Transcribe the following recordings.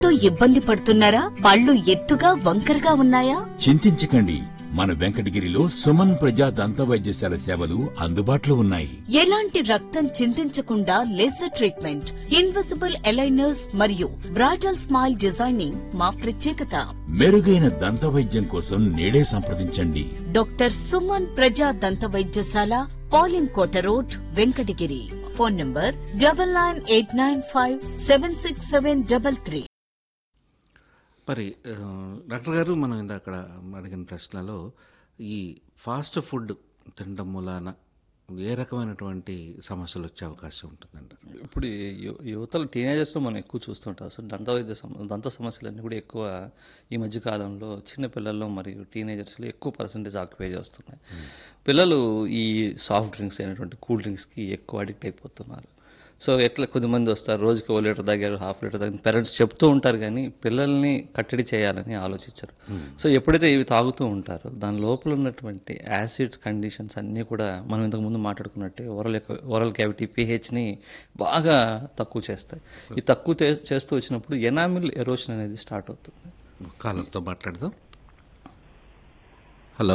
తో ఇబ్బంది పడుతున్నారా పళ్ళు ఎత్తుగా వంకరగా ఉన్నాయా చింతించకండి మన వెంకటగిరిలో సుమన్ ప్రజా దంత వైద్యశాల సేవలు అందుబాటులో ఉన్నాయి ఎలాంటి రక్తం చింతించకుండా లేజర్ ట్రీట్మెంట్ ఇన్విజిబుల్ ఎలైనర్స్ మరియు బ్రాడల్ స్మైల్ డిజైనింగ్ మా ప్రత్యేకత మెరుగైన దంత వైద్యం కోసం నేడే సంప్రదించండి డాక్టర్ సుమన్ ప్రజా దంత వైద్యశాల పాలింగ్ కోట road Venkatagiri phone number double nine eight nine five seven six seven double three మరి ఆ, డాక్టర్ గారు మనం ఇందాక అడిగిన ప్రశ్నలో ఈ ఫాస్ట్ ఫుడ్ తినడం మూలాన ఏ రకమైనటువంటి సమస్యలు వచ్చే అవకాశం ఉంటుందంటారు ఇప్పుడు ఈ యు- యువతలు టీనేజర్స్లో మనం ఎక్కువ చూస్తుంటాం సో దంత వైద్య సమ దంత సమస్యలన్నీ కూడా ఎక్కువ ఈ మధ్య కాలంలో చిన్న పిల్లల్లో మరియు టీనేజర్స్లో ఎక్కువ పర్సంటేజ్ ఆక్యుపై చేస్తున్నాయి పిల్లలు ఈ సాఫ్ట్ డ్రింక్స్ అయినటువంటి కూల్ డ్రింక్స్కి ఎక్కువ అడిక్ట్ అయిపోతున్నారు సో ఎట్లా కొద్దిమంది వస్తారు రోజుకి ఓ లీటర్ తాగారు హాఫ్ లీటర్ తాగారు పేరెంట్స్ చెప్తూ ఉంటారు కానీ పిల్లల్ని కట్టడి చేయాలని ఆలోచించరు సో ఎప్పుడైతే ఇవి తాగుతూ ఉంటారో దాని లోపల ఉన్నటువంటి యాసిడ్స్ కండిషన్స్ అన్నీ కూడా మనం ఇంతకు ముందు మాట్లాడుకున్నట్టే ఓరల్ ఓరల్ క్యావిటీ పిహెచ్ని బాగా తక్కువ చేస్తాయి ఈ తక్కువ చే- చేస్తూ వచ్చినప్పుడు ఎనామిల్ ఎరోషన్ అనేది స్టార్ట్ అవుతుంది కాలర్తో మాట్లాడదాం హలో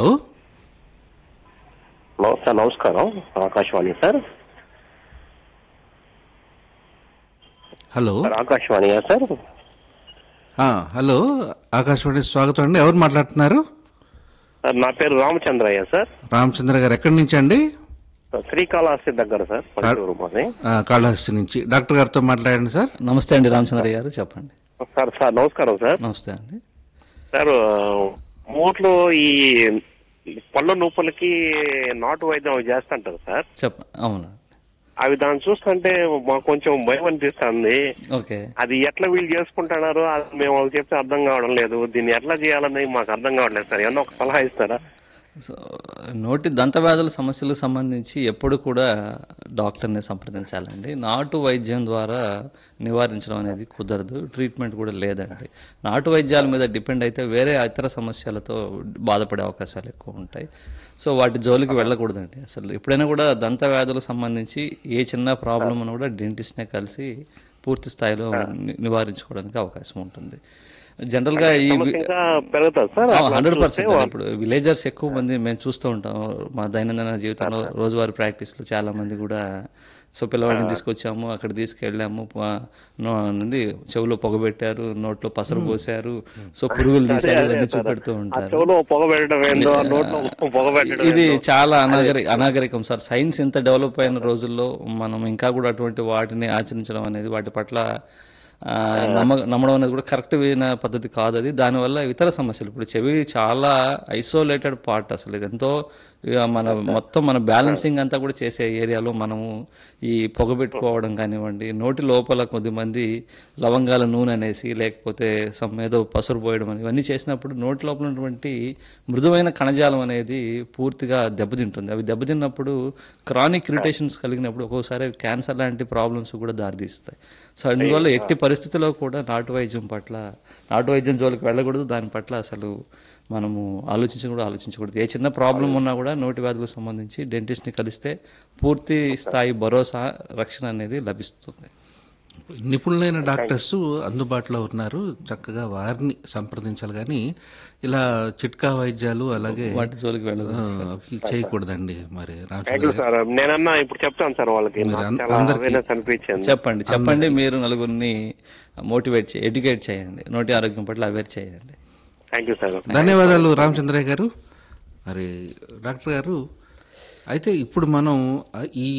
హలో సార్ నమస్కారం ఆకాశవాణి సార్ హలో సార్ ఆకాశవాణియా సార్ ఆ, హలో ఆకాశవాణి స్వాగతం అండి ఎవరు మాట్లాడుతున్నారు సార్ నా పేరు రామచంద్రయ్య సార్ రామచంద్ర గారు ఎక్కడి నుంచి అండి శ్రీకాళహస్తి దగ్గర సార్ పల్లెటూరు మాది ఆ, కాళహస్తి నుంచి డాక్టర్ గారితో మాట్లాడండి సార్ నమస్తే అండి రామచంద్ర గారు చెప్పండి సార్ సార్ నమస్కారం సార్ నమస్తే అండి సార్ మూట్లో ఈ పళ్ళ నొప్పులకి నాటు వైద్యం అవి చేస్తుంటారు సార్ చెప్ప అవును అవి దాన్ని చూస్తుంటే మాకు కొంచెం భయం అనిపిస్తుంది ఓకే అది ఎట్లా వీళ్ళు చేసుకుంటున్నారు అది మేము వాళ్ళకి చెప్తే అర్థం కావడం లేదు దీన్ని ఎట్లా చేయాలని మాకు అర్థం కావట్లేదు సార్ ఏమన్నా ఒక సలహా ఇస్తారా సో నోటి దంత వ్యాధుల సమస్యలకు సంబంధించి ఎప్పుడు కూడా డాక్టర్ని సంప్రదించాలండి నాటు వైద్యం ద్వారా నివారించడం అనేది కుదరదు ట్రీట్మెంట్ కూడా లేదండి నాటు వైద్యాల మీద డిపెండ్ అయితే వేరే ఇతర సమస్యలతో బాధపడే అవకాశాలు ఎక్కువ ఉంటాయి సో వాటి జోలికి వెళ్ళకూడదండి అసలు ఎప్పుడైనా కూడా దంత వ్యాధులకు సంబంధించి ఏ చిన్న ప్రాబ్లం అని కూడా డెంటిస్ట్నే కలిసి పూర్తి స్థాయిలో ని- నివారించుకోవడానికి అవకాశం ఉంటుంది జనరల్గా ఈ సమస్య ఇంకా పెరుగుతుంది సార్ అట్లా హండ్రెడ్ చూస్తే పర్సెంట్ ఇప్పుడు విలేజర్స్ ఎక్కువ మంది మేము చూస్తూ ఉంటాం మా దైనందిన జీవితంలో రోజువారీ ప్రాక్టీస్లో చాలా మంది కూడా సో పిల్లవాడిని తీసుకొచ్చాము అక్కడ తీసుకెళ్ళాము ప- నో- నుండి చెవులో పొగబెట్టారు నోట్లో పసరు పోసారు సో పురుగులు తీసారు ఇవన్నీ చూపెడుతూ ఆ ఉంటారు చెవులో పొగ పెట్టడం ఏందో ఆ నోట్లో పొగ పెట్టడం ఇది ఏందో. చాలా అనాగరి అనాగరికం సార్ సైన్స్ ఇంత డెవలప్ అయిన రోజుల్లో మనం ఇంకా కూడా అటువంటి వాటిని ఆచరించడం అనేది వాటి పట్ల ఆ, నమ్మ నమ్మడం అనేది కూడా కరెక్ట్ అయిన పద్ధతి కాదు అది దానివల్ల ఇతర సమస్యలు ఇప్పుడు చెవి చాలా ఐసోలేటెడ్ పార్ట్ అసలు ఇది ఎంతో ఇక మన మొత్తం మన బ్యాలెన్సింగ్ అంతా కూడా చేసే ఏరియాలో మనము ఈ పొగబెట్టుకోవడం కానివ్వండి నోటి లోపల కొద్దిమంది లవంగాల నూనె అనేసి లేకపోతే సమ్ ఏదో పసురు పోయడం అని ఇవన్నీ చేసినప్పుడు నోటి లోపల ఉన్నటువంటి మృదువైన కణజాలం అనేది పూర్తిగా దెబ్బతింటుంది అవి దెబ్బతిన్నప్పుడు క్రానిక్ ఇరిటేషన్స్ కలిగినప్పుడు ఒక్కోసారి క్యాన్సర్ లాంటి ప్రాబ్లమ్స్ కూడా దారితీస్తాయి సో అందువల్ల ఎట్టి పరిస్థితుల్లో కూడా నాటు వైద్యం పట్ల నాటు వైద్యం జోలికి వెళ్ళకూడదు దాని పట్ల అసలు మనము ఆలోచించి కూడా ఆలోచించకూడదు ఏ చిన్న ప్రాబ్లం ఉన్నా కూడా నోటి వ్యాధులకు సంబంధించి డెంటిస్ట్ని కలిస్తే పూర్తి స్థాయి భరోసా రక్షణ అనేది లభిస్తుంది నిపుణులైన డాక్టర్స్ అందుబాటులో ఉన్నారు చక్కగా వారిని సంప్రదించాలి కానీ ఇలా చిట్కా వైద్యాలు అలాగే వాటి జోలికి వెళ్ళదు ఆ, అవి చేయకూడదండి మరి థ్యాంక్ రామచంద్ర యూ సార్ నేనన్నా ఇప్పుడు చెప్తాను సార్ వాళ్ళకి మీరు నాకు అం- చాలా అందరికీ- అవేర్నెస్ అనిపించింది చెప్పండి చెప్పండి మీరు నలుగురిని మోటివేట్ చే ఎడ్యుకేట్ చేయండి నోటి ఆరోగ్యం పట్ల అవేర్ చేయండి థ్యాంక్ యూ సార్ ధన్యవాదాలు రామచంద్రయ్య గారు మరి డాక్టర్ గారు అయితే ఇప్పుడు మనం ఆ, ఈ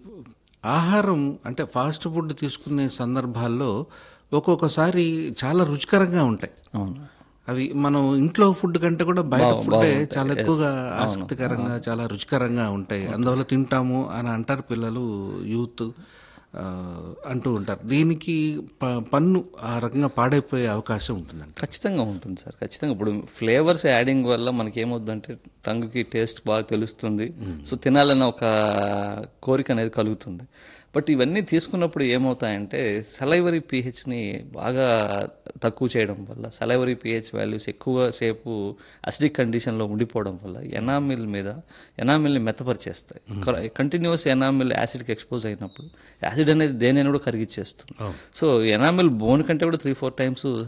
ఆహారం అంటే ఫాస్ట్ ఫుడ్ తీసుకునే సందర్భాల్లో ఒక్కొక్కసారి చాలా రుచికరంగా ఉంటాయి అవును అవి మనం ఇంట్లో ఫుడ్ కంటే కూడా బయట ఫుడ్ చాలా ఎక్కువగా ఆసక్తికరంగా చాలా రుచికరంగా ఉంటాయి అందువల్ల తింటాము అని అంటారు పిల్లలు యూత్ ఆ, అంటూ ఉంటారు దీనికి ప- పన్ను ఆ రకంగా పాడైపోయే అవకాశం ఉంటుందంట ఖచ్చితంగా ఉంటుంది సార్ ఖచ్చితంగా ఇప్పుడు ఫ్లేవర్స్ యాడింగ్ వల్ల మనకి ఏమవుతుందంటే టంగుకి టేస్ట్ బాగా తెలుస్తుంది సో తినాలన్న ఒక కోరిక అనేది కలుగుతుంది బట్ ఇవన్నీ తీసుకున్నప్పుడు ఏమవుతాయంటే సలైవరీ ని బాగా తక్కువ చేయడం వల్ల సలైవరీ పిహెచ్ వాల్యూస్ ఎక్కువ సేపు అసిడిక్ కండిషన్లో ఉండిపోవడం వల్ల ఎనామిల్ మీద ఎనామిల్ని మెత్తపరిచేస్తాయి కంటిన్యూస్ ఎనామిల్ యాసిడ్కి ఎక్స్పోజ్ అయినప్పుడు యాసిడ్ అనేది దేనైనా కూడా కరిగిచ్చేస్తుంది సో ఎనామిల్ బోన్ కంటే కూడా త్రీ ఫోర్ టైమ్స్